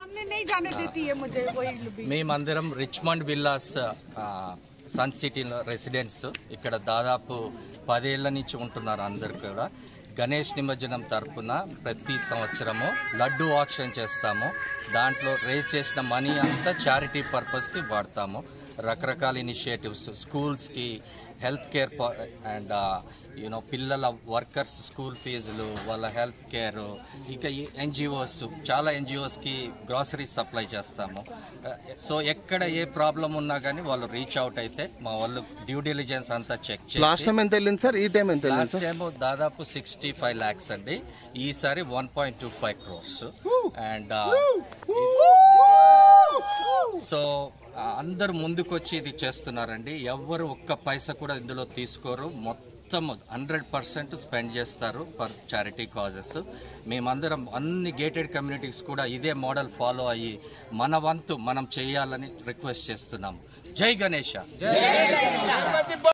सामने नहीं जाने देती है मुझे वही भी మేమందరం రిచ్మండ్ విల్లాస్ ఆ, సన్ సిటీలో రెసిడెంట్స్ ఇక్కడ దాదాపు పదేళ్ల నుంచి ఉంటున్నారు అందరు కూడా గణేష్ నిమజ్జనం తరపున ప్రతి సంవత్సరము లడ్డు ఆక్షన్ చేస్తాము దాంట్లో రేజ్ చేసిన మనీ అంతా చారిటీ పర్పస్కి వాడతాము రకరకాల ఇనిషియేటివ్స్ స్కూల్స్కి హెల్త్ కేర్ అండ్ యూనో పిల్లల వర్కర్స్ స్కూల్ ఫీజులు వాళ్ళ హెల్త్ కేర్ ఇక ఎన్జిఓస్ చాలా ఎన్జిఓస్కి గ్రాసరీ సప్లై చేస్తాము సో ఎక్కడ ఏ ప్రాబ్లం ఉన్నా కానీ వాళ్ళు రీచ్ అవుట్ అయితే మా వాళ్ళు డ్యూ డిలిజెన్స్ అంతా చెక్ లాస్ట్ చేసి టైం ఎంత వెళ్ళింది సార్ ఈ టైం ఎంత వెళ్ళింది లాస్ట్ సార్ టైం దాదాపు సిక్స్టీ ఫైవ్ ల్యాక్స్ అండి ఈసారి one point two five crores and so ఆ, అందరు ముందుకొచ్చి ఇది చేస్తున్నారండి ఎవ్వరు ఒక్క పైసా కూడా ఇందులో తీసుకోరు మొత్తం హండ్రెడ్ పర్సెంట్ స్పెండ్ చేస్తారు ఫర్ చారిటీ కాజెస్ మేమందరం అన్ని గేటెడ్ కమ్యూనిటీస్ కూడా ఇదే మోడల్ ఫాలో అయ్యి మన వంతు మనం చేయాలని రిక్వెస్ట్ చేస్తున్నాము జై గణేష